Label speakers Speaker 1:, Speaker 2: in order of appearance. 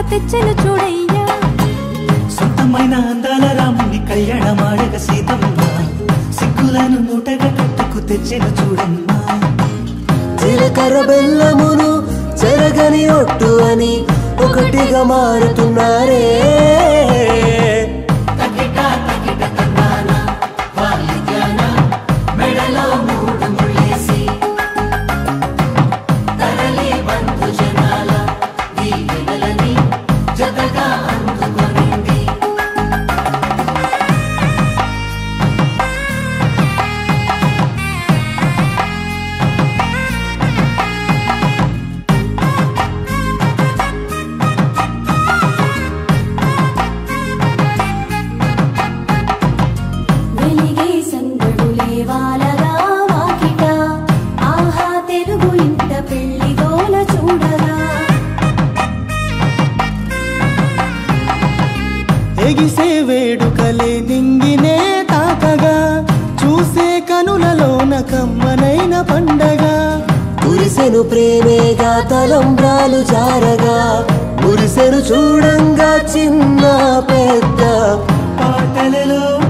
Speaker 1: తెచ్చెను చూడయ్యా
Speaker 2: సొంతమైన అందాల రాముని కళ్యాణమాడగ సీతమ్మ సిగ్గులను మూటగా కట్టుకు తెచ్చెను చూడమ్మా
Speaker 3: జీలకర్ర బెల్లమును చెరగని ఒట్టు అని ఒకటిగా మారుతున్నారే
Speaker 1: వెలిగే సందడులే వాలగా వాకిట ఆహా తెలుగు ఇంట పెళ్లి గోల చూడగా
Speaker 3: ఎగిసే వేడుకలే దింగినే తాకగా చూసే కనులలోన కమ్మనైన పండగ కురిసెను ప్రేమేగా తలంబ్రాలు జారగా మురిసెను చూడంగా చిన్న పెద్ద
Speaker 2: పాటలలో